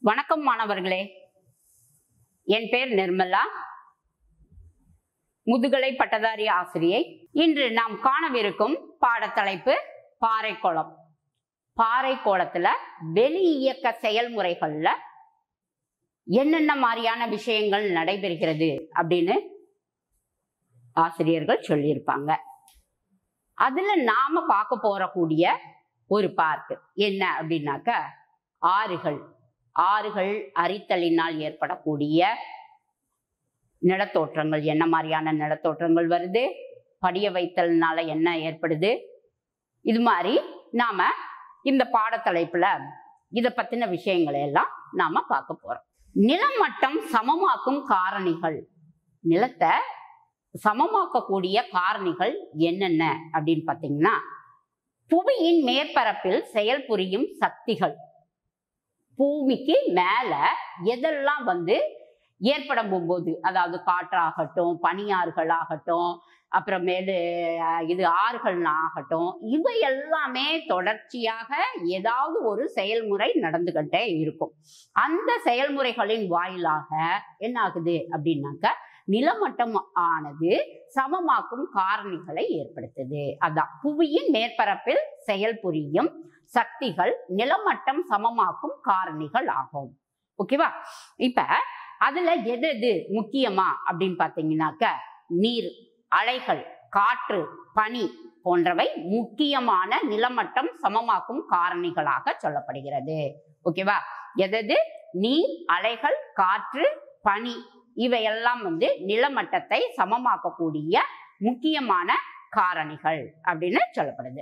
வணக்கம் மாணவர்களே என் பேர் நிர்மலா முதுகலை பட்டதாரி ஆசிரியை இன்று நாம் காணவிருக்கும் பாடத்தலைப்பு பாறைக்குளம் பாறைக்குளத்துல வெளி இயக்க செயல்முறைகள்ல என்னென்ன மாதிரியான விஷயங்கள் நடைபெறுகிறது அப்படின்னு ஆசிரியர்கள் சொல்லியிருப்பாங்க அதுல நாம பார்க்க போறக்கூடிய ஒரு பார்ட் என்ன அப்படின்னாக்க ஆறுகள் ஆறுகள் அரித்தலினால் ஏற்படக்கூடிய நிலத்தோற்றங்கள் என்ன மாதிரியான நிலத்தோற்றங்கள் வருது படிய வைத்தல்னால என்ன ஏற்படுது இது மாதிரி நாம இந்த பாடத்தலைப்புல இதை பத்தின விஷயங்களை எல்லாம் நாம பார்க்க போறோம் நிலமட்டம் சமமாக்கும் காரணிகள் நிலத்தை சமமாக்கக்கூடிய காரணிகள் என்னென்ன அப்படின்னு பார்த்தீங்கன்னா புவியின் மேற்பரப்பில் செயல்புரியும் சக்திகள் பூமிக்கு மேல எதெல்லாம் வந்து ஏற்படும் போது அதாவது காற்றாகட்டும் பனியாறுகளாகட்டும் அப்புறமேலு அஹ், இது ஆறுகள் ஆகட்டும் இவை எல்லாமே தொடர்ச்சியாக ஏதாவது ஒரு செயல்முறை நடந்துகிட்டே இருக்கும் அந்த செயல்முறைகளின் வாயிலாக என்ன ஆகுது அப்படின்னாக்க நிலமட்டம் ஆனது சமமாக்கும் காரணிகளை ஏற்படுத்துது அதான் புவியின் மேற்பரப்பில் செயல்புரியும் சக்திகள் நிலமட்டம் சமமாக்கும் காரணிகள் ஆகும் ஓகேவா இப்ப அதுல எது எது முக்கியமா அப்படின்னு பாத்தீங்கன்னாக்க நீர் அலைகள் காற்று பனி போன்றவை முக்கியமான நிலமட்டம் சமமாக்கும் காரணிகளாக சொல்லப்படுகிறது ஓகேவா எதது நீர் அலைகள் காற்று பனி இவையெல்லாம் வந்து நிலமட்டத்தை சமமாக்கக்கூடிய முக்கியமான காரணிகள் அப்படின்னு சொல்லப்படுது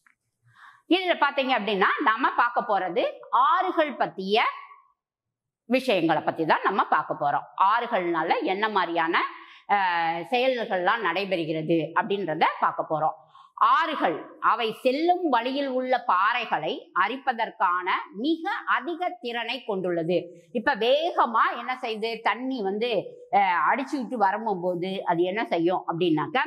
இதுல பாத்தீங்க அப்படின்னா நாம பார்க்க போறது ஆறுகள் பத்திய விஷயங்களை பத்தி தான் நம்ம பார்க்க போறோம் ஆறுகள்னால என்ன மாதிரியான அஹ், செயல்கள்லாம் நடைபெறுகிறது அப்படின்றத பார்க்க போறோம் ஆறுகள் அவை செல்லும் வழியில் உள்ள பாறைகளை அரிப்பதற்கான மிக அதிக திறனை கொண்டுள்ளது இப்ப வேகமா என்ன செய்யுது தண்ணி வந்து அஹ், அடிச்சுக்கிட்டு வரும்போது அது என்ன செய்யும் அப்படின்னாக்க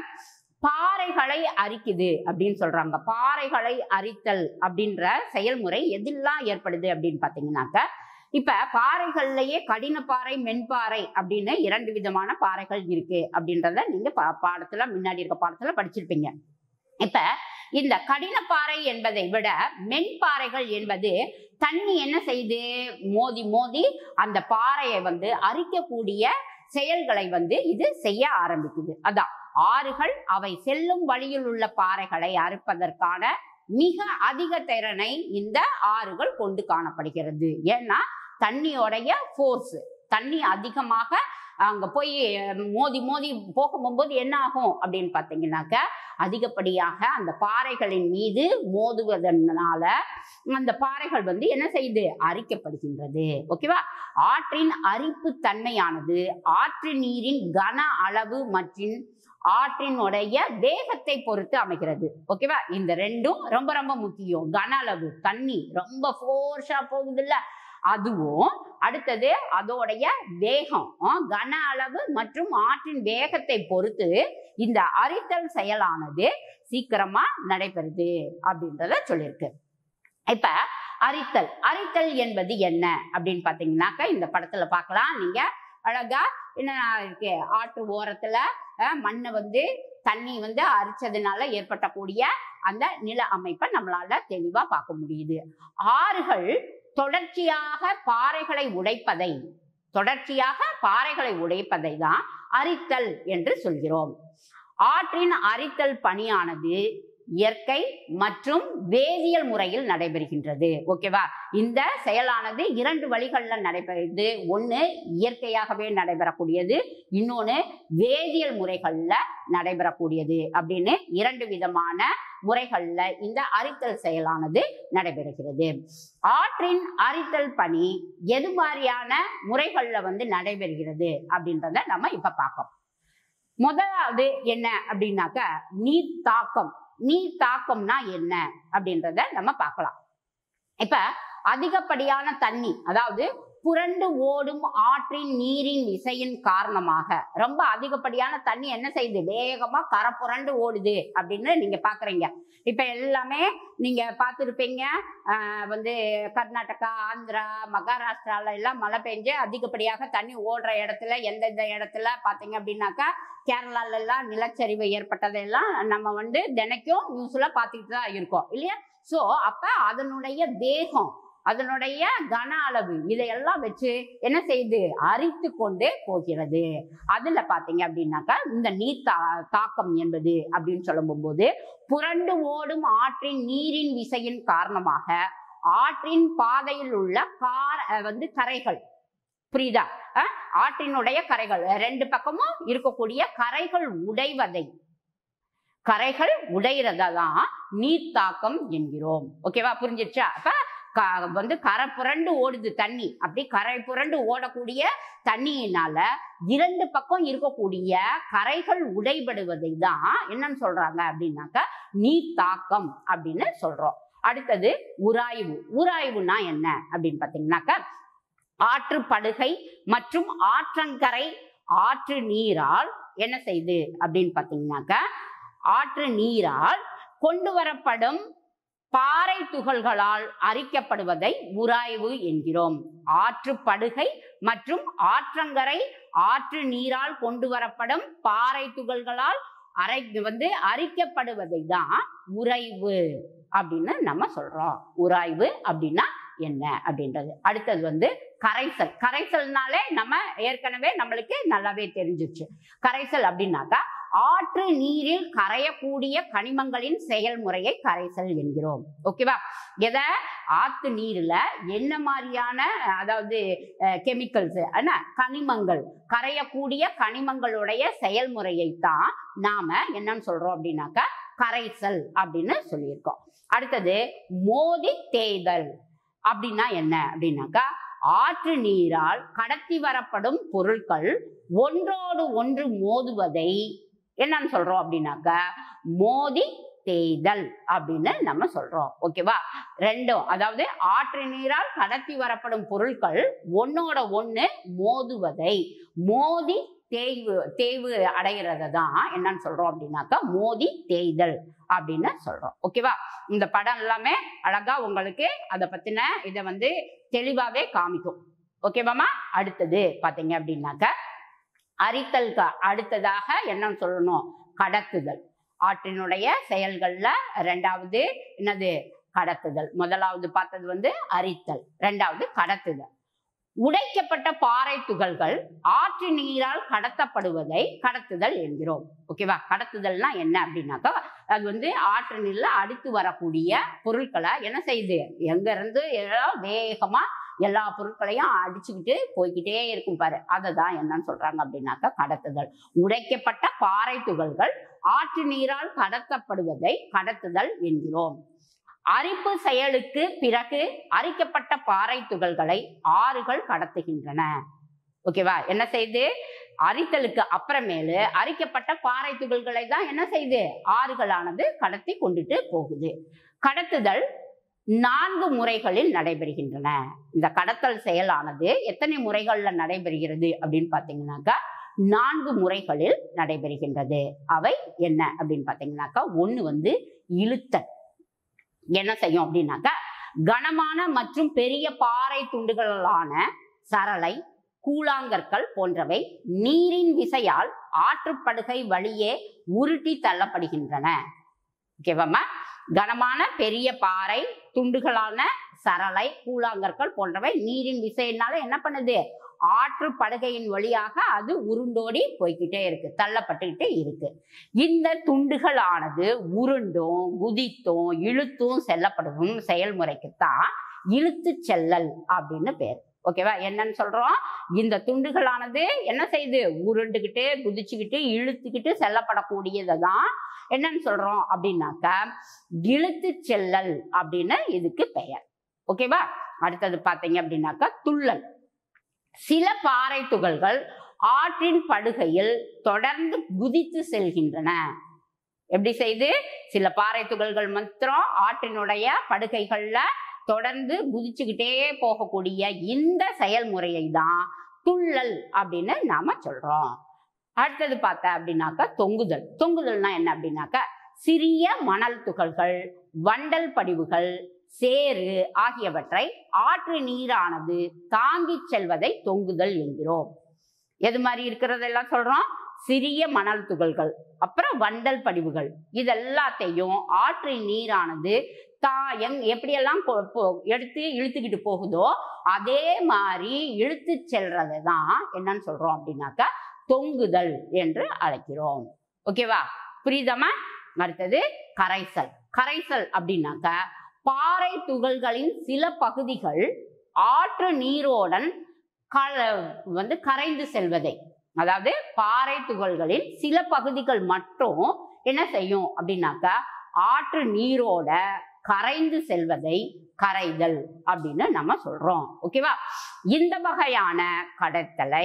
பாறைகளை அரிக்குது அப்படின்னு சொல்றாங்க பாறைகளை அரித்தல் அப்படின்ற செயல்முறை எதெல்லாம் ஏற்படுது அப்படின்னு பாத்தீங்கன்னாக்க இப்ப பாறைகள்லயே கடின பாறை மென்பாறை அப்படின்னு இரண்டு விதமான பாறைகள் இருக்கு அப்படின்றத நீங்க பா- பாடத்துல முன்னாடி இருக்க பாடத்துல படிச்சிருப்பீங்க இப்ப இந்த கடினப்பாறை என்பதை விட மென்பாறைகள் என்பது தண்ணி என்ன செய்யுது மோதி மோதி அந்த பாறையை வந்து அரிக்கக்கூடிய செயல்களை வந்து இது செய்ய ஆரம்பிக்குது அதான் ஆறுகள் அவை செல்லும் வழியில் உள்ள பாறைகளை அறுப்பதற்கான மிக அதிக திறனை இந்த ஆறுகள் கொண்டு காணப்படுகிறது ஏன்னா தண்ணியோடைய ஃபோர்ஸ் தண்ணி அதிகமாக அங்க போய் மோதி மோதி போகும்போது என்ன ஆகும் அப்படின்னு பார்த்தீங்கன்னாக்க அதிகப்படியாக அந்த பாறைகளின் மீது மோதுவதனால அந்த பாறைகள் வந்து என்ன செய்யுது அரிக்கப்படுகின்றது ஓகேவா ஆற்றின் அரிப்பு தன்மையானது ஆற்று நீரின் கன அளவு மற்றும் ஆற்றினுடைய வேகத்தை பொறுத்து அமைகிறது ஓகேவா இந்த ரெண்டும் ரொம்ப ரொம்ப முக்கியம் கன அளவு தண்ணி ரொம்ப ஃபோர்ஸா போகுது இல்ல அதுவும் அடுத்தது அதோடைய வேகம் ஆ, கன அளவு மற்றும் ஆற்றின் வேகத்தை பொறுத்து இந்த அரித்தல் செயலானது சீக்கிரமா நடைபெறுது அப்படின்றத சொல்லியிருக்கு இப்ப அரித்தல் அரித்தல் என்பது என்ன அப்படின்னு பாத்தீங்கன்னாக்க இந்த படத்துல பார்க்கலாம் நீங்க அழகா என்ன இருக்கு ஆற்று ஓரத்துல அஹ், மண்ணை வந்து தண்ணி வந்து அரிச்சதுனால ஏற்பட்டக்கூடிய அந்த நில அமைப்பை நம்மளால தெளிவா பார்க்க முடியுது ஆறுகள் தொடர்ச்சியாக பாறைகளை உடைப்பதை தொடர்ச்சியாக பாறைகளை உடைப்பதை தான் அரித்தல் என்று சொல்கிறோம் ஆற்றின் அரித்தல் பணியானது இயற்கை மற்றும் வேதியியல் முறையில் நடைபெறுகின்றது ஓகேவா இந்த செயலானது இரண்டு வழிகள்ல நடைபெறுது ஒண்ணு இயற்கையாகவே நடைபெறக்கூடியது இன்னொன்னு வேதியியல் முறைகள்ல நடைபெறக்கூடியது அப்படின்னு இரண்டு விதமான முறைகள்ல இந்த அரித்தல் செயலானது நடைபெறுகிறது ஆற்றின் அரித்தல் பணி எது மாதிரியான முறைகள்ல வந்து நடைபெறுகிறது அப்படின்றத நம்ம இப்ப பார்ப்போம் முதலாவது என்ன அப்படின்னாக்க நீர் தாக்கம் நீர் தாக்கம்னா என்ன அப்படின்றத நம்ம பார்க்கலாம் இப்ப அதிகப்படியான தண்ணி அதாவது புரண்டு ஓடும் ஆற்றின் நீரின் விசையின் காரணமாக ரொம்ப அதிகப்படியான தண்ணி என்ன செய்யுது வேகமா கரை புரண்டு ஓடுது அப்படின்னு நீங்க பாக்குறீங்க இப்ப எல்லாமே நீங்க பார்த்துருப்பீங்க ஆஹ் வந்து கர்நாடகா ஆந்திரா மகாராஷ்டிரால எல்லாம் மழை பெஞ்சு அதிகப்படியாக தண்ணி ஓடுற இடத்துல எந்தெந்த இடத்துல பாத்தீங்க அப்படின்னாக்கா கேரளால எல்லாம் நிலச்சரிவு ஏற்பட்டதெல்லாம் நம்ம வந்து தினைக்கும் நியூஸ்ல பார்த்துக்கிட்டு தான் இருக்கோம் இல்லையா சோ அப்ப அதனுடைய தேகம் அதனுடைய கன அளவு இதையெல்லாம் வச்சு என்ன செய்யுது அரித்து கொண்டே போகிறது அதுல பாத்தீங்க அப்படின்னாக்கா இந்த நீர் தா தாக்கம் என்பது அப்படின்னு சொல்லும் போது புரண்டு ஓடும் ஆற்றின் நீரின் விசையின் காரணமாக ஆற்றின் பாதையில் உள்ள கார் அஹ் வந்து கரைகள் புரியுதா அஹ் ஆற்றினுடைய கரைகள் ரெண்டு பக்கமும் இருக்கக்கூடிய கரைகள் உடைவதை கரைகள் உடைறத தான் நீர் தாக்கம் என்கிறோம் ஓகேவா புரிஞ்சிருச்சா அப்ப க- வந்து கரை புரண்டு ஓடுது தண்ணி அப்படி கரை புரண்டு ஓடக்கூடிய தண்ணியினால இரண்டு பக்கம் இருக்கக்கூடிய கரைகள் உடைபடுவதை தான் என்னன்னு சொல்றாங்க அப்படின்னாக்கா நீர் தாக்கம் அப்படின்னு சொல்றோம் அடுத்தது உராய்வு உராய்வுனா என்ன அப்படின்னு பாத்தீங்கன்னாக்கா ஆற்றுப்படுகை மற்றும் ஆற்றங்கரை ஆற்று நீரால் என்ன செய்யுது அப்படின்னு பாத்தீங்கன்னாக்கா ஆற்று நீரால் கொண்டு வரப்படும் பாறை துகள்களால் அரிக்கப்படுவதை உராய்வு என்கிறோம் ஆற்று படுகை மற்றும் ஆற்றங்கரை ஆற்று நீரால் கொண்டு வரப்படும் பாறை துகள்களால் அரை வந்து அரிக்கப்படுவதை தான் உறைவு அப்படின்னு நம்ம சொல்றோம் உராய்வு அப்படின்னா என்ன அப்படின்றது அடுத்தது வந்து கரைசல் கரைசல்னாலே நம்ம ஏற்கனவே நம்மளுக்கு நல்லாவே தெரிஞ்சிச்சு கரைசல் அப்படின்னாக்கா ஆற்று நீரில் கரையக்கூடிய கனிமங்களின் செயல்முறையை கரைசல் என்கிறோம் ஓகேவா எதை ஆத்து நீர்ல என்ன மாதிரியான அதாவது கெமிக்கல்ஸ் என்ன கனிமங்கள் கரையக்கூடிய கனிமங்களுடைய செயல்முறையை தான் நாம என்னன்னு சொல்றோம் அப்படின்னாக்கா கரைசல் அப்படின்னு சொல்லியிருக்கோம் அடுத்தது மோதி தேய்தல் அப்படின்னா என்ன அப்படின்னாக்கா ஆற்று நீரால் கடத்தி வரப்படும் பொருட்கள் ஒன்றோடு ஒன்று மோதுவதை என்னன்னு சொல்றோம் அப்படின்னாக்கா மோதி தேய்தல் அப்படின்னு நம்ம சொல்றோம் ஓகேவா ரெண்டும் அதாவது ஆற்று நீரால் கடத்தி வரப்படும் பொருட்கள் ஒன்னோட ஒண்ணு மோதுவதை மோதி தேய்வு தேய்வு அடைகிறத தான் என்னன்னு சொல்றோம் அப்படின்னாக்கா மோதி தேய்தல் அப்படின்னு சொல்றோம் ஓகேவா இந்த படம் எல்லாமே அழகா உங்களுக்கு அதை பத்தின இதை வந்து தெளிவாவே காமிக்கும் ஓகேவாமா அடுத்தது பாத்தீங்க அப்படின்னாக்கா அரித்தல் அடுத்ததாக என்னன்னு சொல்லணும் கடத்துதல் ஆற்றினுடைய செயல்கள்ல ரெண்டாவது என்னது கடத்துதல் முதலாவது பார்த்தது வந்து அரித்தல் ரெண்டாவது கடத்துதல் உடைக்கப்பட்ட பாறை துகள்கள் ஆற்று நீரால் கடத்தப்படுவதை கடத்துதல் என்கிறோம் ஓகேவா கடத்துதல்னா என்ன அப்படின்னாக்கா அது வந்து ஆற்று நீர்ல அடித்து வரக்கூடிய பொருட்களை என்ன செய்யுது எங்க இருந்து எல்லாம் வேகமா எல்லா பொருட்களையும் அடிச்சுக்கிட்டு போய்கிட்டே இருக்கும் பாரு அதை தான் என்னன்னு சொல்றாங்க அப்படின்னாக்கா கடத்துதல் உடைக்கப்பட்ட பாறை துகள்கள் ஆற்று நீரால் கடத்தப்படுவதை கடத்துதல் என்கிறோம் அரிப்பு செயலுக்கு பிறகு அரிக்கப்பட்ட பாறை துகள்களை ஆறுகள் கடத்துகின்றன ஓகேவா என்ன செய்யுது அரித்தலுக்கு அப்புறமேலு அரிக்கப்பட்ட பாறை துகள்களை தான் என்ன செய்யுது ஆறுகளானது கடத்தி கொண்டுட்டு போகுது கடத்துதல் நான்கு முறைகளில் நடைபெறுகின்றன இந்த கடத்தல் செயலானது எத்தனை முறைகள்ல நடைபெறுகிறது அப்படின்னு பாத்தீங்கன்னாக்கா நான்கு முறைகளில் நடைபெறுகின்றது அவை என்ன அப்படின்னு பாத்தீங்கன்னாக்கா ஒண்ணு வந்து இழுத்தல் என்ன செய்யும் அப்படின்னாக்கா கனமான மற்றும் பெரிய பாறை துண்டுகளான சரளை கூழாங்கற்கள் போன்றவை நீரின் விசையால் ஆற்றுப்படுகை வழியே உருட்டி தள்ளப்படுகின்றன ஓகேவாம்மா கனமான பெரிய பாறை துண்டுகளான சரளை கூழாங்கற்கள் போன்றவை நீரின் விசையினால என்ன பண்ணுது ஆற்று படுகையின் வழியாக அது உருண்டோடி போய்கிட்டே இருக்கு தள்ளப்பட்டுக்கிட்டே இருக்கு இந்த துண்டுகளானது உருண்டும் குதித்தும் இழுத்தும் செல்லப்படும் செயல்முறைக்குத்தான் இழுத்து செல்லல் அப்படின்னு பேர் ஓகேவா என்னன்னு சொல்றோம் இந்த துண்டுகளானது என்ன செய்யுது உருண்டுகிட்டு குதிச்சுக்கிட்டு இழுத்துக்கிட்டு செல்லப்படக்கூடியதை தான் என்னன்னு சொல்றோம் அப்படின்னாக்கா இழுத்து செல்லல் அப்படின்னு இதுக்கு பெயர் ஓகேவா அடுத்தது பாத்தீங்க அப்படின்னாக்கா துள்ளல் சில பாறை துகள்கள் ஆற்றின் படுகையில் தொடர்ந்து குதித்து செல்கின்றன எப்படி செய்து சில பாறை துகள்கள் மாத்திரம் ஆற்றினுடைய படுகைகள்ல தொடர்ந்து குதிச்சுக்கிட்டே போகக்கூடிய இந்த செயல்முறையை தான் துள்ளல் அப்படின்னு நாம சொல்றோம் அடுத்தது பார்த்தா அப்படின்னாக்கா தொங்குதல் தொங்குதல்னா என்ன அப்படின்னாக்கா சிறிய மணல் துகள்கள் வண்டல் படிவுகள் சேறு ஆகியவற்றை ஆற்று நீரானது தாங்கிச் செல்வதை தொங்குதல் என்கிறோம் எது மாதிரி இருக்கிறதெல்லாம் சொல்றோம் சிறிய மணல் துகள்கள் அப்புறம் வண்டல் படிவுகள் இதெல்லாத்தையும் ஆற்று நீரானது தாயம் எப்படியெல்லாம் கொ- போ- எடுத்து இழுத்துக்கிட்டு போகுதோ அதே மாதிரி இழுத்து செல்றதை தான் என்னன்னு சொல்றோம் அப்படின்னாக்கா தொங்குதல் என்று அழைக்கிறோம் ஓகேவா புரியுதாம்மா அடுத்தது கரைசல் கரைசல் அப்படின்னாக்கா பாறை துகள்களின் சில பகுதிகள் ஆற்று நீரோடன் கல வந்து கரைந்து செல்வதை அதாவது பாறை துகள்களின் சில பகுதிகள் மட்டும் என்ன செய்யும் அப்படின்னாக்கா ஆற்று நீரோட கரைந்து செல்வதை கரைதல் அப்படின்னு நம்ம சொல்றோம் ஓகேவா இந்த வகையான கடத்தலை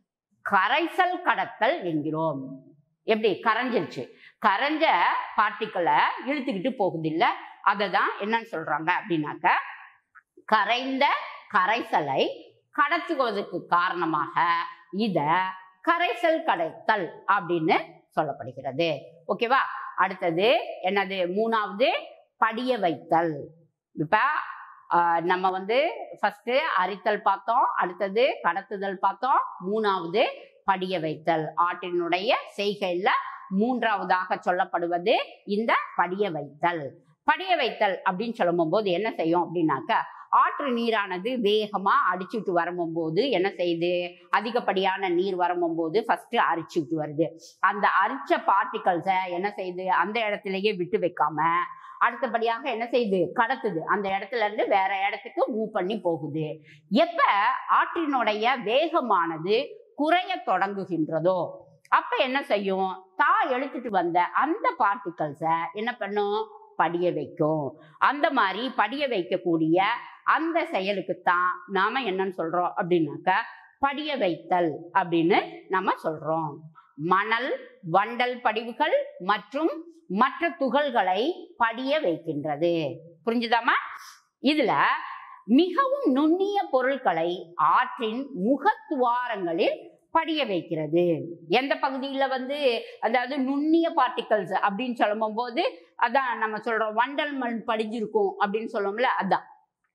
கரைசல் கடத்தல் என்கிறோம் எப்படி கரைஞ்சிருச்சு கரைஞ்ச பார்ட்டிகளை இழுத்துக்கிட்டு போகுது இல்ல அதை தான் என்னன்னு சொல்றாங்க அப்படின்னாக்க கரைந்த கரைசலை கடத்துவதற்கு காரணமாக இத கரைசல் கடத்தல் அப்படின்னு சொல்லப்படுகிறது ஓகேவா அடுத்தது என்னது மூணாவது படிய வைத்தல் இப்ப ஆஹ், நம்ம வந்து ஃபர்ஸ்ட் அரித்தல் பார்த்தோம் அடுத்தது கடத்துதல் பார்த்தோம் மூணாவது படிய வைத்தல் ஆற்றினுடைய செய்கையில மூன்றாவதாக சொல்லப்படுவது இந்த படிய வைத்தல் படிய வைத்தல் அப்படின்னு சொல்லும் போது என்ன செய்யும் அப்படின்னாக்க ஆற்று நீரானது வேகமா அடிச்சுட்டு வரும்போது என்ன செய்யுது அதிகப்படியான நீர் வரும்போது ஃபர்ஸ்ட் அரிச்சுட்டு வருது அந்த அரிச்ச பார்ட்டிகல்ஸை என்ன செய்யுது அந்த இடத்துலயே விட்டு வைக்காம அடுத்தபடியாக என்ன செய்யுது கடத்துது அந்த இடத்துல இருந்து வேற இடத்துக்கு மூவ் பண்ணி போகுது எப்ப ஆற்றினுடைய வேகமானது குறைய தொடங்குகின்றதோ அப்ப என்ன செய்யும் தா எடுத்துட்டு வந்த அந்த பார்ட்டிகல்ஸை என்ன பண்ணும் படிய வைக்கும் அந்த மாதிரி படிய வைக்கக்கூடிய அந்த செயலுக்குத்தான் நாம என்னன்னு சொல்றோம் அப்படின்னாக்க படிய வைத்தல் அப்படின்னு நம்ம சொல்றோம் மணல் வண்டல் படிவுகள் மற்றும் மற்ற துகள்களை படிய வைக்கின்றது புரிஞ்சுதாமா இதுல மிகவும் நுண்ணிய பொருட்களை ஆற்றின் முகத்துவாரங்களில் படிய வைக்கிறது எந்த பகுதியில வந்து அதாவது நுண்ணிய பார்ட்டிகல்ஸ் அப்படின்னு சொல்லும் போது அதான் நம்ம சொல்றோம் வண்டல் மண் படிஞ்சிருக்கும் அப்படின்னு சொல்லுவோம்ல அதான்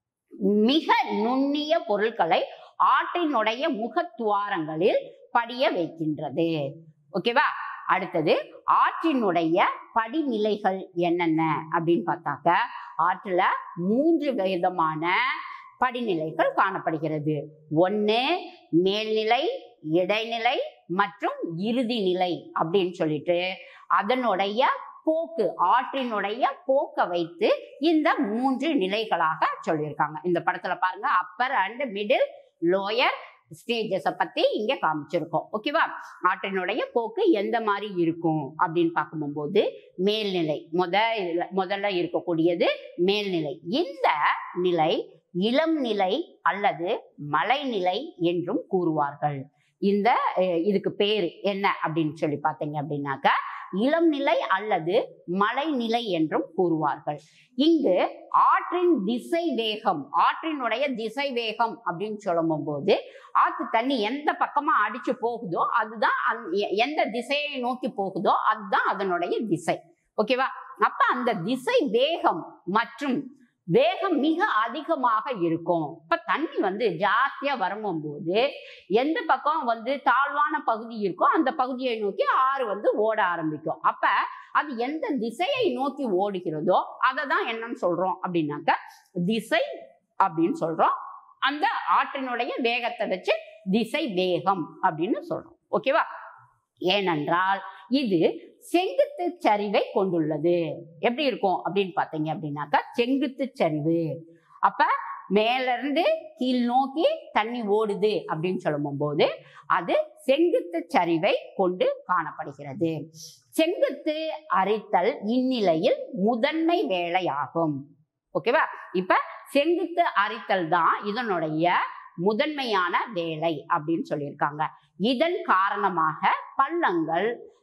மிக நுண்ணிய பொருட்களை ஆற்றினுடைய முகத்துவாரங்களில் படிய வைக்கின்றது ஓகேவா அடுத்தது ஆற்றினுடைய படிநிலைகள் என்னென்ன அப்படின்னு பார்த்தாக்க ஆற்றுல மூன்று விதமான படிநிலைகள் காணப்படுகிறது ஒன்று மேல்நிலை இடைநிலை மற்றும் இறுதி நிலை அப்படின்னு சொல்லிட்டு அதனுடைய போக்கு ஆற்றினுடைய போக்கை வைத்து இந்த மூன்று நிலைகளாக சொல்லியிருக்காங்க இந்த படத்துல பாருங்க அப்பர் அண்ட் மிடில் லோயர் ஸ்டேஜஸை பத்தி இங்க காமிச்சிருக்கோம் ஓகேவா ஆற்றினுடைய போக்கு எந்த மாதிரி இருக்கும் அப்படின்னு பார்க்கும்போது மேல்நிலை முத முதல்ல இருக்கக்கூடியது மேல்நிலை இந்த நிலை இளம் நிலை அல்லது மலைநிலை என்றும் கூறுவார்கள் இந்த அஹ், இதுக்கு பேரு என்ன அப்படின்னு சொல்லி பார்த்தீங்க அப்படின்னாக்கா இளம் நிலை அல்லது மலைநிலை என்றும் கூறுவார்கள் இங்கு ஆற்றின் திசை வேகம் ஆற்றினுடைய திசை வேகம் அப்படின்னு சொல்லும் போது ஆத்து தண்ணி எந்த பக்கமா அடிச்சு போகுதோ அதுதான் அந்த- எ- எந்த திசையை நோக்கி போகுதோ அதுதான் அதனுடைய திசை ஓகேவா அப்ப அந்த திசை வேகம் மற்றும் வேகம் மிக அதிகமாக இருக்கும் இப்ப தண்ணி வந்து ஜாஸ்தியா வரும்போது எந்த பக்கம் வந்து தாழ்வான பகுதி இருக்கோ அந்த பகுதியை நோக்கி ஆறு வந்து ஓட ஆரம்பிக்கும் அப்ப அது எந்த திசையை நோக்கி ஓடுகிறதோ அதை தான் என்னன்னு சொல்றோம் அப்படின்னாக்க திசை அப்படின்னு சொல்றோம் அந்த ஆற்றினுடைய வேகத்தை வச்சு திசை வேகம் அப்படின்னு சொல்றோம் ஓகேவா ஏனென்றால் இது செங்குத்து சரிவை கொண்டுள்ளது எப்படி இருக்கும் அப்படின்னு பார்த்தீங்க அப்படின்னாக்கா செங்குத்து சரிவு அப்ப மேல இருந்து கீழ் நோக்கி தண்ணி ஓடுது அப்படின்னு சொல்லும் போது அது செங்குத்து சரிவை கொண்டு காணப்படுகிறது செங்குத்து அரித்தல் இந்நிலையில் முதன்மை வேலையாகும் ஓகேவா இப்ப செங்குத்து அரித்தல் தான் இதனுடைய முதன்மையான வேலை அப்படின்னு சொல்லியிருக்காங்க இதன் காரணமாக பள்ளங்கள்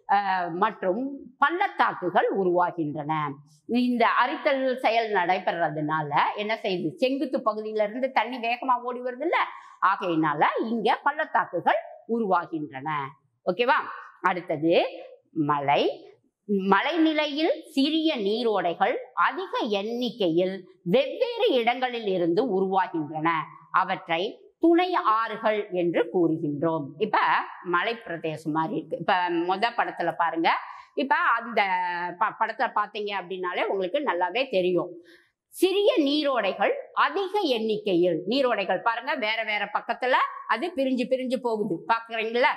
அஹ், மற்றும் பள்ளத்தாக்குகள் உருவாகின்றன இந்த அரித்தல் செயல் நடைபெறதுனால என்ன செய்யுது செங்குத்து பகுதியில இருந்து தண்ணி வேகமா ஓடி வருது இல்ல ஆகையினால இங்க பள்ளத்தாக்குகள் உருவாகின்றன ஓகேவா அடுத்தது மழை மலைநிலையில் சிறிய நீரோடைகள் அதிக எண்ணிக்கையில் வெவ்வேறு இடங்களில் இருந்து உருவாகின்றன அவற்றை துணை ஆறுகள் என்று கூறுகின்றோம் இப்ப மலை பிரதேசம் மாதிரி இருக்கு இப்ப மொத படத்துல பாருங்க இப்ப அந்த ப- படத்துல பாத்தீங்க அப்படின்னாலே உங்களுக்கு நல்லாவே தெரியும் சிறிய நீரோடைகள் அதிக எண்ணிக்கையில் நீரோடைகள் பாருங்க வேற வேற பக்கத்துல அது பிரிஞ்சு பிரிஞ்சு போகுது பாக்குறீங்களா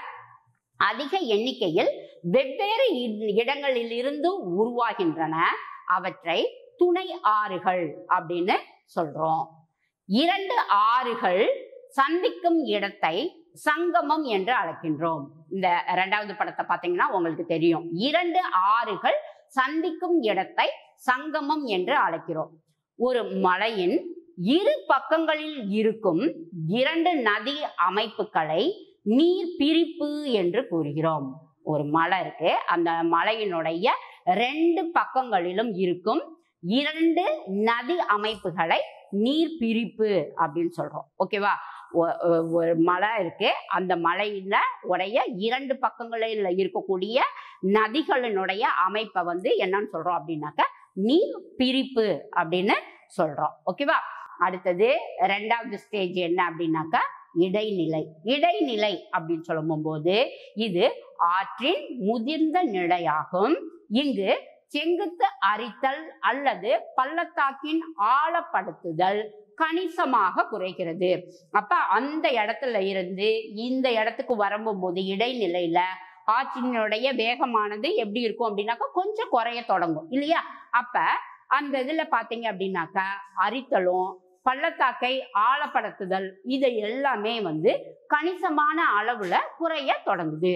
அதிக எண்ணிக்கையில் வெவ்வேறு இ- இடங்களில் இருந்து உருவாகின்றன அவற்றை துணை ஆறுகள் அப்படின்னு சொல்றோம் இரண்டு ஆறுகள் சந்திக்கும் இடத்தை சங்கமம் என்று அழைக்கின்றோம் இந்த இரண்டாவது படத்தை பார்த்தீங்கன்னா உங்களுக்கு தெரியும் இரண்டு ஆறுகள் சந்திக்கும் இடத்தை சங்கமம் என்று அழைக்கிறோம் ஒரு மலையின் இரு பக்கங்களில் இருக்கும் இரண்டு நதி அமைப்புகளை நீர் பிரிப்பு என்று கூறுகிறோம் ஒரு மலை இருக்கு அந்த மலையினுடைய ரெண்டு பக்கங்களிலும் இருக்கும் இரண்டு நதி அமைப்புகளை நீர் பிரிப்பு அப்படின்னு சொல்றோம் ஓகேவா ஒ- ஒ- ஒரு மலை இருக்கு அந்த மலையில உடைய இரண்டு பக்கங்களில் இருக்கக்கூடிய நதிகளினுடைய அமைப்பை வந்து என்னன்னு சொல்றோம் அப்படின்னாக்க நீர் பிரிப்பு அப்படின்னு சொல்றோம் ஓகேவா அடுத்தது ரெண்டாவது ஸ்டேஜ் என்ன அப்படின்னாக்கா இடைநிலை இடைநிலை அப்படின்னு சொல்லும் போது இது ஆற்றின் முதிர்ந்த நிலையாகும் இங்கு செங்குத்து அரித்தல் அல்லது பள்ளத்தாக்கின் ஆழப்படுத்துதல் கணிசமாக குறைகிறது அப்ப அந்த இடத்துல இருந்து இந்த இடத்துக்கு வரும்போது இடைநிலையில ஆற்றினுடைய வேகமானது எப்படி இருக்கும் அப்படின்னாக்கா கொஞ்சம் குறைய தொடங்கும் இல்லையா அப்ப அந்த இதுல பாத்தீங்க அப்படின்னாக்கா அரித்தலும் பள்ளத்தாக்கை ஆழப்படுத்துதல் இது எல்லாமே வந்து கணிசமான அளவுல குறைய தொடங்குது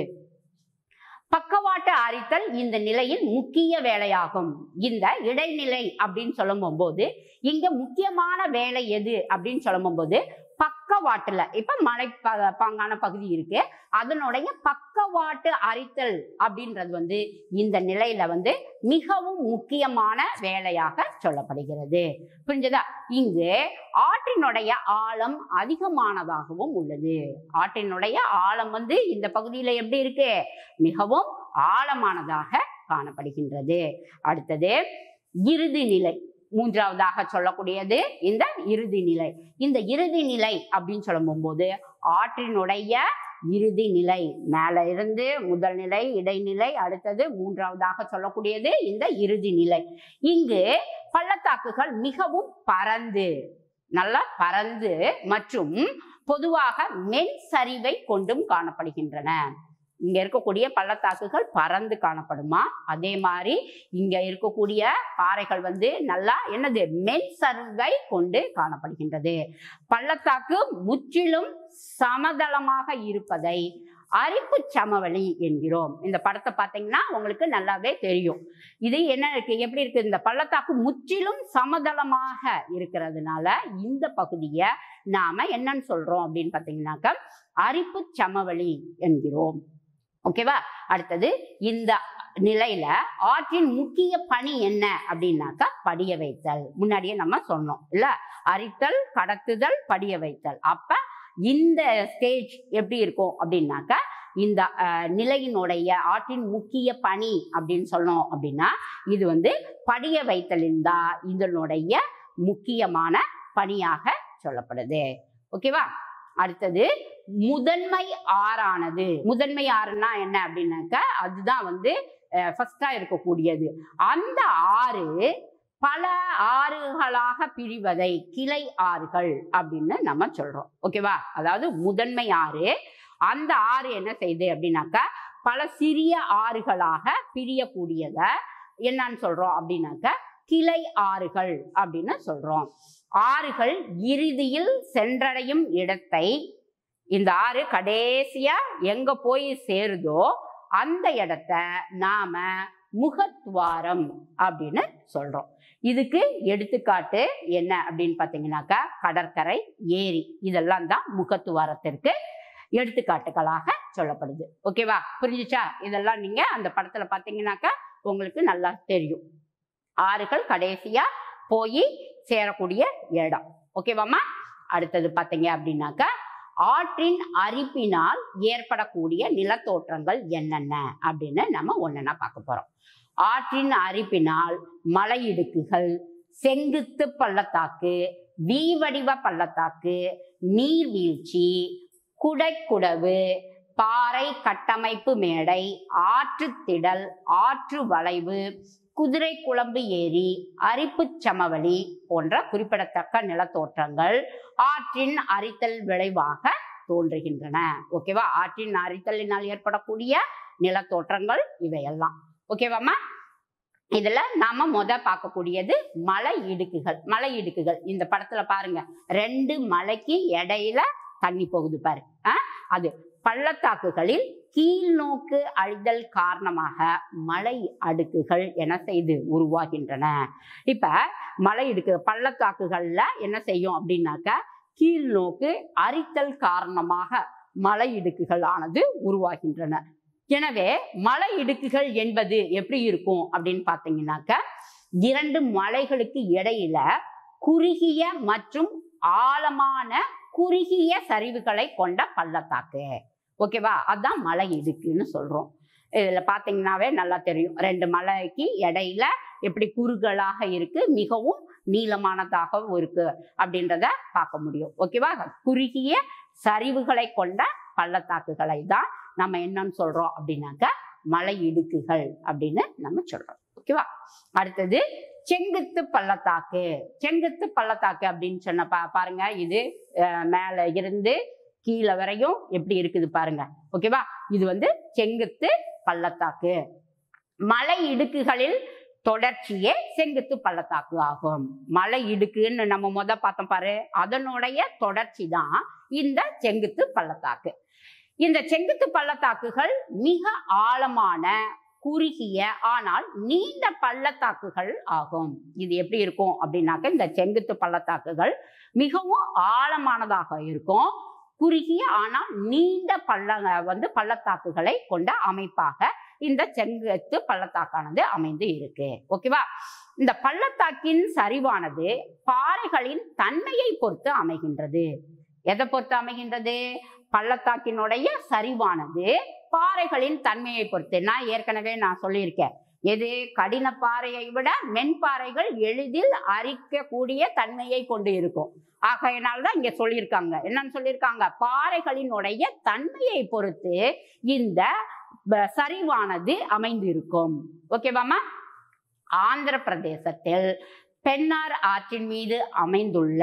பக்கவாட்டு அரித்தல் இந்த நிலையின் முக்கிய வேலையாகும் இந்த இடைநிலை அப்படின்னு சொல்லும் போது இங்க முக்கியமான வேலை எது அப்படின்னு சொல்லும் போது பக்கவாட்டுல இப்ப மலை ப- பாங்கான பகுதி இருக்கு அதனுடைய பக்கவாட்டு அரித்தல் அப்படின்றது வந்து இந்த நிலையில வந்து மிகவும் முக்கியமான வேலையாக சொல்லப்படுகிறது புரிஞ்சதா இங்கு ஆற்றினுடைய ஆழம் அதிகமானதாகவும் உள்ளது ஆற்றினுடைய ஆழம் வந்து இந்த பகுதியில எப்படி இருக்கு மிகவும் ஆழமானதாக காணப்படுகின்றது அடுத்தது இறுதி நிலை மூன்றாவதாக சொல்லக்கூடியது இந்த இறுதி நிலை இந்த இறுதி நிலை அப்படின்னு சொல்லும்போது ஆற்றினுடைய இறுதி நிலை மேல இருந்து முதல் நிலை இடைநிலை அடுத்தது மூன்றாவதாக சொல்லக்கூடியது இந்த இறுதி நிலை இங்கு பள்ளத்தாக்குகள் மிகவும் பரந்து நல்லா பரந்து மற்றும் பொதுவாக மென் சரிவை கொண்டும் காணப்படுகின்றன இங்க இருக்கக்கூடிய பள்ளத்தாக்குகள் பறந்து காணப்படுமா அதே மாதிரி இங்க இருக்கக்கூடிய பாறைகள் வந்து நல்லா என்னது மென் சரிவை கொண்டு காணப்படுகின்றது பள்ளத்தாக்கு முற்றிலும் சமதளமாக இருப்பதை அரிப்பு சமவெளி என்கிறோம் இந்த படத்தை பார்த்தீங்கன்னா உங்களுக்கு நல்லாவே தெரியும் இது என்ன இருக்கு எப்படி இருக்கு இந்த பள்ளத்தாக்கு முற்றிலும் சமதளமாக இருக்கிறதுனால இந்த பகுதியை நாம என்னன்னு சொல்றோம் அப்படின்னு பார்த்தீங்கன்னாக்கா அரிப்பு சமவெளி என்கிறோம் ஓகேவா அடுத்தது இந்த நிலையில ஆற்றின் முக்கிய பணி என்ன அப்படின்னாக்கா படிய வைத்தல் முன்னாடியே நம்ம சொன்னோம் இல்ல அரித்தல் கடத்துதல் படிய வைத்தல் அப்ப இந்த ஸ்டேஜ் எப்படி இருக்கும் அப்படின்னாக்கா இந்த அஹ், நிலையினுடைய ஆற்றின் முக்கிய பணி அப்படின்னு சொன்னோம் அப்படின்னா இது வந்து படிய வைத்தலின் தான் இதனுடைய முக்கியமான பணியாக சொல்லப்படுது ஓகேவா அடுத்தது முதன்மை ஆறானது முதன்மை ஆறுனா என்ன அப்படின்னாக்கா அதுதான் வந்து ஃபர்ஸ்டா இருக்கக்கூடியது அந்த ஆறு பல ஆறுகளாக பிரிவதை கிளை ஆறுகள் அப்படின்னு நம்ம சொல்றோம் ஓகேவா அதாவது முதன்மை ஆறு அந்த ஆறு என்ன செய்யுது அப்படின்னாக்கா பல சிறிய ஆறுகளாக பிரியக்கூடியத என்னன்னு சொல்றோம் அப்படின்னாக்கா கிளை ஆறுகள் அப்படின்னு சொல்றோம் ஆறுகள் இறுதியில் சென்றடையும் இடத்தை இந்த ஆறு கடைசியா எங்க போய் சேருதோ அந்த இடத்த நாம முகத்வாரம் அப்படின்னு சொல்றோம் இதுக்கு எடுத்துக்காட்டு என்ன அப்படின்னு பார்த்தீங்கன்னாக்கா கடற்கரை ஏரி இதெல்லாம் தான் முகத்துவாரத்திற்கு எடுத்துக்காட்டுகளாக சொல்லப்படுது ஓகேவா புரிஞ்சுச்சா இதெல்லாம் நீங்க அந்த படத்துல பாத்தீங்கன்னாக்கா உங்களுக்கு நல்லா தெரியும் ஆறுகள் கடைசியா போய் சேரக்கூடிய இடம் ஓகேவாம்மா அடுத்தது பாத்தீங்க அப்படின்னாக்கா ஆற்றின் அரிப்பினால் ஏற்படக்கூடிய நிலத்தோற்றங்கள் என்னென்ன அப்படின்னு நம்ம ஒன்னொன்னா பார்க்க போறோம் ஆற்றின் அரிப்பினால் மலையிடுக்குகள் செங்குத்து பள்ளத்தாக்கு வி வடிவ பள்ளத்தாக்கு நீர்வீழ்ச்சி குடைக்குடவு பாறை கட்டமைப்பு மேடை ஆற்றுத்திடல் ஆற்று வளைவு குதிரை குழம்பு ஏரி அரிப்புச் சமவெளி போன்ற குறிப்பிடத்தக்க நிலத்தோற்றங்கள் ஆற்றின் அரித்தல் விளைவாக தோன்றுகின்றன ஓகேவா ஆற்றின் அரித்தலினால் ஏற்படக்கூடிய நிலத்தோற்றங்கள் இவையெல்லாம் ஓகேவாம்மா இதுல நாம முத பார்க்கக்கூடியது மலை இடுக்குகள் மலை இடுக்குகள் இந்த படத்துல பாருங்க ரெண்டு மலைக்கு இடையில தண்ணி போகுது பாரு ஆ? அது பள்ளத்தாக்குகளில் கீழ்நோக்கு அழிதல் காரணமாக மலை அடுக்குகள் என செய்து உருவாகின்றன இப்ப மலை இடுக்கு பள்ளத்தாக்குகள்ல என்ன செய்யும் அப்படின்னாக்க கீழ்நோக்கு அரித்தல் காரணமாக மலை இடுக்குகள் ஆனது உருவாகின்றன எனவே மலை இடுக்குகள் என்பது எப்படி இருக்கும் அப்படின்னு பார்த்தீங்கன்னாக்க இரண்டு மலைகளுக்கு இடையில குறுகிய மற்றும் ஆழமான குறுகிய சரிவுகளை கொண்ட பள்ளத்தாக்கு ஓகேவா அதான் மலை இடுக்குன்னு சொல்றோம் இதுல பாத்தீங்கன்னாவே நல்லா தெரியும் ரெண்டு மலைக்கு இடையில எப்படி குறுகலாக இருக்கு மிகவும் நீளமானதாகவும் இருக்கு அப்படின்றத பார்க்க முடியும் ஓகேவா குறுகிய சரிவுகளை கொண்ட பள்ளத்தாக்குகளை தான் நம்ம என்னன்னு சொல்றோம் அப்படின்னாக்க மலை இடுக்குகள் அப்படின்னு நம்ம சொல்றோம் ஓகேவா அடுத்தது செங்குத்து பள்ளத்தாக்கு செங்குத்து பள்ளத்தாக்கு அப்படின்னு சொன்ன பா பாருங்க இது அஹ், மேல இருந்து கீழே வரையும் எப்படி இருக்குது பாருங்க ஓகேவா இது வந்து செங்குத்து பள்ளத்தாக்கு மலை இடுக்குகளில் தொடர்ச்சியே செங்குத்து பள்ளத்தாக்கு ஆகும் மலை இடுக்குன்னு நம்ம முத பார்த்தோம் பாரு அதனுடைய தொடர்ச்சி தான் இந்த செங்குத்து பள்ளத்தாக்கு இந்த செங்குத்து பள்ளத்தாக்குகள் மிக ஆழமான குறுகிய ஆனால் நீண்ட பள்ளத்தாக்குகள் ஆகும் இது எப்படி இருக்கும் அப்படின்னாக்க இந்த செங்குத்து பள்ளத்தாக்குகள் மிகவும் ஆழமானதாக இருக்கும் குறுகிய ஆனால் நீண்ட பள்ள வந்து பள்ளத்தாக்குகளை கொண்ட அமைப்பாக இந்த செங்குத்து பள்ளத்தாக்கானது அமைந்து இருக்கு ஓகேவா இந்த பள்ளத்தாக்கின் சரிவானது பாறைகளின் தன்மையை பொறுத்து அமைகின்றது எதை பொறுத்து அமைகின்றது பள்ளத்தாக்கினுடைய சரிவானது பாறைகளின் தன்மையை பொறுத்து நான் ஏற்கனவே நான் சொல்லியிருக்கேன் எது கடின பாறையை விட மென்பாறைகள் எளிதில் அரிக்கக்கூடிய தன்மையை கொண்டு இருக்கும் ஆகையினால்தான் இங்க சொல்லியிருக்காங்க என்னன்னு சொல்லியிருக்காங்க பாறைகளினுடைய தன்மையை பொறுத்து இந்த ப- சரிவானது அமைந்திருக்கும் ஓகேவாமா ஆந்திர பிரதேசத்தில் பெண்ணார் ஆற்றின் மீது அமைந்துள்ள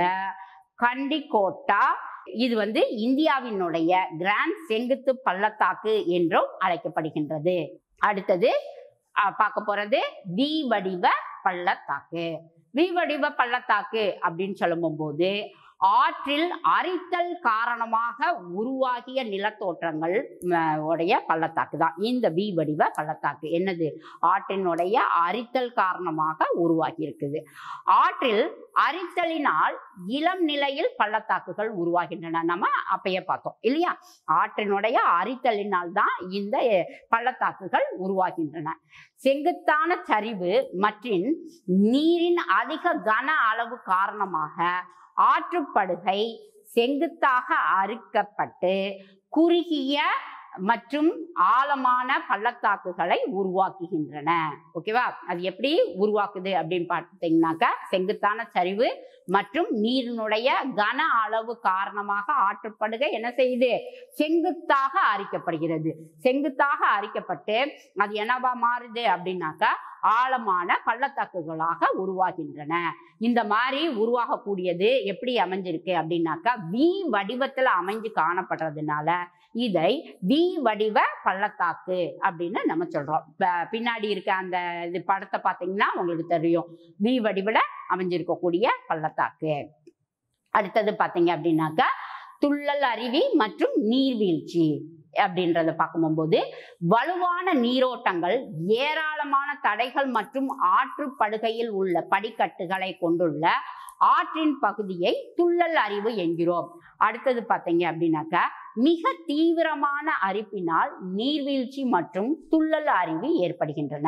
கண்டிகோட்டா இது வந்து இந்தியாவினுடைய கிராண்ட் செங்குத்து பள்ளத்தாக்கு என்றும் அழைக்கப்படுகின்றது அடுத்தது அஹ், பார்க்க போறது வி வடிவ பள்ளத்தாக்கு வி வடிவ பள்ளத்தாக்கு அப்படின்னு சொல்லும்போது ஆற்றில் அரித்தல் காரணமாக உருவாகிய நிலத்தோற்றங்கள் ம, உடைய பள்ளத்தாக்கு தான் இந்த வி வடிவ பள்ளத்தாக்கு என்னது ஆற்றினுடைய அரித்தல் காரணமாக உருவாகி இருக்குது ஆற்றில் அரித்தலினால் இளம் நிலையில் பள்ளத்தாக்குகள் உருவாகின்றன நம்ம அப்பயே பார்த்தோம் இல்லையா ஆற்றினுடைய அரித்தலினால் தான் இந்த அஹ், பள்ளத்தாக்குகள் உருவாகின்றன செங்குத்தான சரிவு மற்றும் நீரின் அதிக கன அளவு காரணமாக ஆற்றுப்படுகை செங்குத்தாக அறுக்கப்பட்டு குறுகிய மற்றும் ஆழமான பள்ளத்தாக்குகளை உருவாக்குகின்றன ஓகேவா அது எப்படி உருவாக்குது அப்படின்னு பார்த்தீங்கன்னாக்கா செங்குத்தான சரிவு மற்றும் நீரினுடைய கன அளவு காரணமாக ஆற்றுப்படுகை என்ன செய்யுது செங்குத்தாக அரிக்கப்படுகிறது செங்குத்தாக அரிக்கப்பட்டு அது என்னவா மாறுது அப்படின்னாக்கா ஆழமான பள்ளத்தாக்குகளாக உருவாகின்றன இந்த மாதிரி உருவாகக்கூடியது எப்படி அமைஞ்சிருக்கு அப்படின்னாக்கா வி வடிவத்துல அமைஞ்சு காணப்படுறதுனால இதை வி வடிவ பள்ளத்தாக்கு அப்படின்னு நம்ம சொல்றோம் ப- பின்னாடி இருக்க அந்த இது படத்தை பார்த்தீங்கன்னா உங்களுக்கு தெரியும் வி வடிவில அமைஞ்சிருக்கக்கூடிய பள்ளத்தாக்கு அடுத்தது பார்த்தீங்க அப்படின்னாக்கா துள்ளல் அருவி மற்றும் நீர்வீழ்ச்சி அப்படின்றத பார்க்கும்போது வலுவான நீரோட்டங்கள் ஏராளமான தடைகள் மற்றும் ஆற்றுப்படுகையில் உள்ள படிக்கட்டுகளை கொண்டுள்ள ஆற்றின் பகுதியை துள்ளல் அறிவு என்கிறோம் அடுத்தது பார்த்தீங்க அப்படின்னாக்கா மிக தீவிரமான அரிப்பினால் நீர்வீழ்ச்சி மற்றும் துள்ளல் அருவி ஏற்படுகின்றன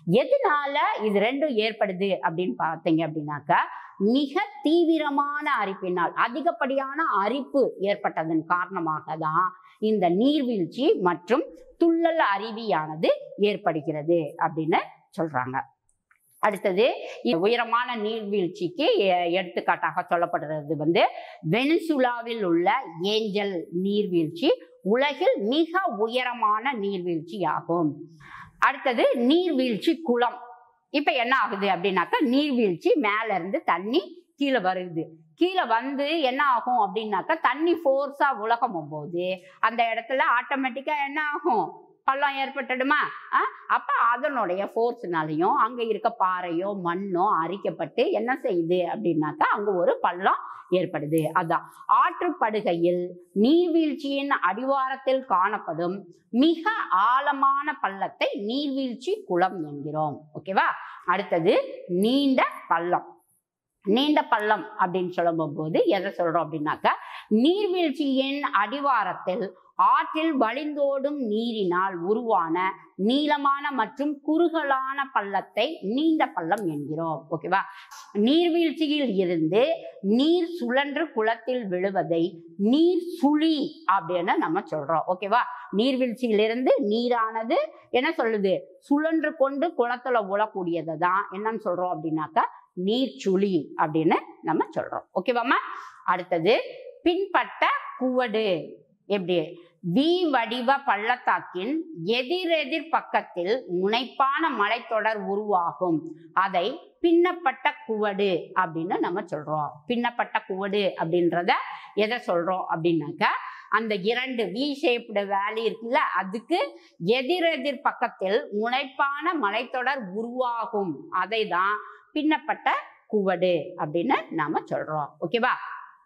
எதனால இது ரெண்டும் ஏற்படுது அப்படின்னு பார்த்தீங்க அப்படின்னாக்கா மிக தீவிரமான அரிப்பினால் அதிகப்படியான அரிப்பு ஏற்பட்டதன் காரணமாக தான் இந்த நீர்வீழ்ச்சி மற்றும் துள்ளல் அருவியானது ஏற்படுகிறது அப்படின்னு சொல்றாங்க அடுத்தது இ- உயரமான நீர்வீழ்ச்சிக்கு எ- எடுத்துக்காட்டாக சொல்லப்படுறது வந்து வெனிசுலாவில் உள்ள ஏஞ்சல் நீர்வீழ்ச்சி உலகில் மிக உயரமான நீர்வீழ்ச்சி ஆகும் அடுத்தது நீர்வீழ்ச்சி குளம் இப்ப என்ன ஆகுது அப்படின்னாக்கா நீர்வீழ்ச்சி மேல இருந்து தண்ணி கீழே வருது கீழே வந்து என்ன ஆகும் அப்படின்னாக்கா தண்ணி ஃபோர்ஸா உலகமும் போது அந்த இடத்துல ஆட்டோமேட்டிக்கா என்ன ஆகும் பள்ளம் ஏற்பட்டுடுமா ஆ? அப்ப அதனுடைய ஃபோர்ஸ்னாலையும் அங்க இருக்க பாறையோ மண்ணோ அரிக்கப்பட்டு என்ன செய்யுது அப்படின்னாக்கா அங்க ஒரு பள்ளம் ஏற்படுது அதான் ஆற்றுப்படுகையில் நீர்வீழ்ச்சியின் அடிவாரத்தில் காணப்படும் மிக ஆழமான பள்ளத்தை நீர்வீழ்ச்சி குளம் என்கிறோம் ஓகேவா அடுத்தது நீண்ட பள்ளம் நீண்ட பள்ளம் அப்படின்னு சொல்லும் போது எதை சொல்றோம் அப்படின்னாக்கா நீர்வீழ்ச்சியின் அடிவாரத்தில் ஆற்றில் வழிந்தோடும் நீரினால் உருவான நீளமான மற்றும் குறுகலான பள்ளத்தை நீண்ட பள்ளம் என்கிறோம் ஓகேவா நீர்வீழ்ச்சியில் இருந்து நீர் சுழன்று குளத்தில் விழுவதை நீர் சுழி அப்படின்னு நம்ம சொல்றோம் ஓகேவா நீர்வீழ்ச்சியிலிருந்து நீரானது என்ன சொல்லுது சுழன்று கொண்டு குளத்துல உழக்கூடியதை தான் என்னன்னு சொல்றோம் அப்படின்னாக்கா நீர் சுழி அப்படின்னு நம்ம சொல்றோம் ஓகேவாம்மா அடுத்தது பின்பட்ட குவடு எப்படி வி வடிவ பள்ளத்தாக்கின் எதிரெதிர் பக்கத்தில் முனைப்பான மலைத்தொடர் உருவாகும் அதை பின்னப்பட்ட குவடு அப்படின்னு நம்ம சொல்றோம் பின்னப்பட்ட குவடு அப்படின்றத எதை சொல்றோம் அப்படின்னாக்கா அந்த இரண்டு வி ஷேப்டு வேலி இருக்குல்ல அதுக்கு எதிரெதிர் பக்கத்தில் முனைப்பான மலைத்தொடர் உருவாகும் அதை தான் பின்னப்பட்ட குவடு அப்படின்னு நாம சொல்றோம் ஓகேவா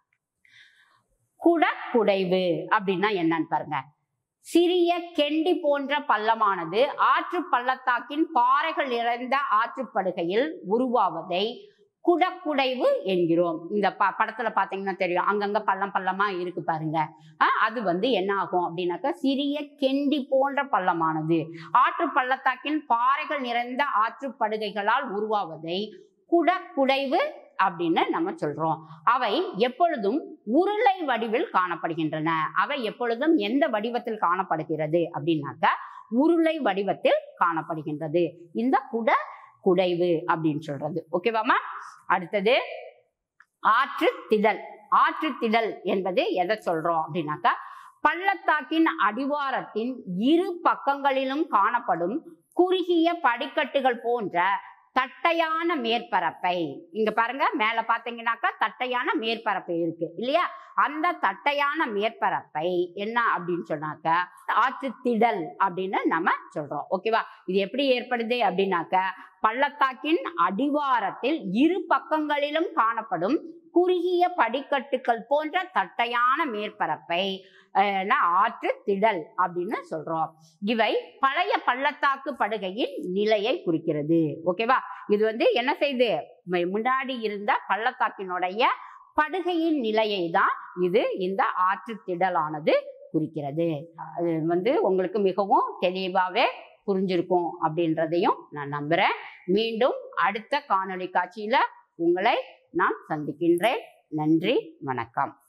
குடக்குடைவு அப்படின்னா என்னன்னு பாருங்க சிறிய கெண்டி போன்ற பள்ளமானது ஆற்று பள்ளத்தாக்கின் பாறைகள் நிறைந்த ஆற்றுப்படுகையில் உருவாவதை குடக்குடைவு என்கிறோம் இந்த ப படத்துல பாத்தீங்கன்னா தெரியும் அங்கங்க பள்ளம் பள்ளமா இருக்கு பாருங்க ஆஹ் அது வந்து என்ன ஆகும் அப்படின்னாக்கா சிறிய கெண்டி போன்ற பள்ளமானது ஆற்று பள்ளத்தாக்கின் பாறைகள் நிறைந்த ஆற்றுப்படுகைகளால் உருவாவதை குடக்குடைவு அப்படின்னு நம்ம சொல்றோம் அவை எப்பொழுதும் உருளை வடிவில் காணப்படுகின்றன அவை எப்பொழுதும் எந்த வடிவத்தில் காணப்படுகிறது அப்படின்னாக்கா உருளை வடிவத்தில் காணப்படுகின்றது இந்த குட குடைவு அப்படின்னு சொல்றது ஓகேவாமா அடுத்தது ஆற்று திடல் ஆற்று திடல் என்பது எதை சொல்றோம் அப்படின்னாக்கா பள்ளத்தாக்கின் அடிவாரத்தின் இரு பக்கங்களிலும் காணப்படும் குறுகிய படிக்கட்டுகள் போன்ற தட்டையான மேற்பரப்பை இங்க பாருங்க மேல பாத்தீங்கன்னாக்கா தட்டையான மேற்பரப்பு இருக்கு இல்லையா அந்த தட்டையான மேற்பரப்பை என்ன அப்படின்னு சொன்னாக்கா ஆற்று திடல் அப்படின்னு நம்ம சொல்றோம் ஓகேவா இது எப்படி ஏற்படுது அப்படின்னாக்க பள்ளத்தாக்கின் அடிவாரத்தில் இரு பக்கங்களிலும் காணப்படும் குறுகிய படிக்கட்டுகள் போன்ற தட்டையான மேற்பரப்பை அஹ், ந- ஆற்று திடல் அப்படின்னு சொல்றோம் இவை பழைய பள்ளத்தாக்கு படுகையின் நிலையை குறிக்கிறது ஓகேவா இது வந்து என்ன செய்யுது ம- முன்னாடி இருந்த பள்ளத்தாக்கினுடைய படுகையின் நிலையை தான் இது இந்த ஆற்று திடலானது குறிக்கிறது அது வந்து உங்களுக்கு மிகவும் தெளிவாகவே புரிஞ்சிருக்கும் அப்படின்றதையும் நான் நம்புறேன் மீண்டும் அடுத்த காணொளி காட்சியில உங்களை நான் சந்திக்கின்றேன் நன்றி வணக்கம்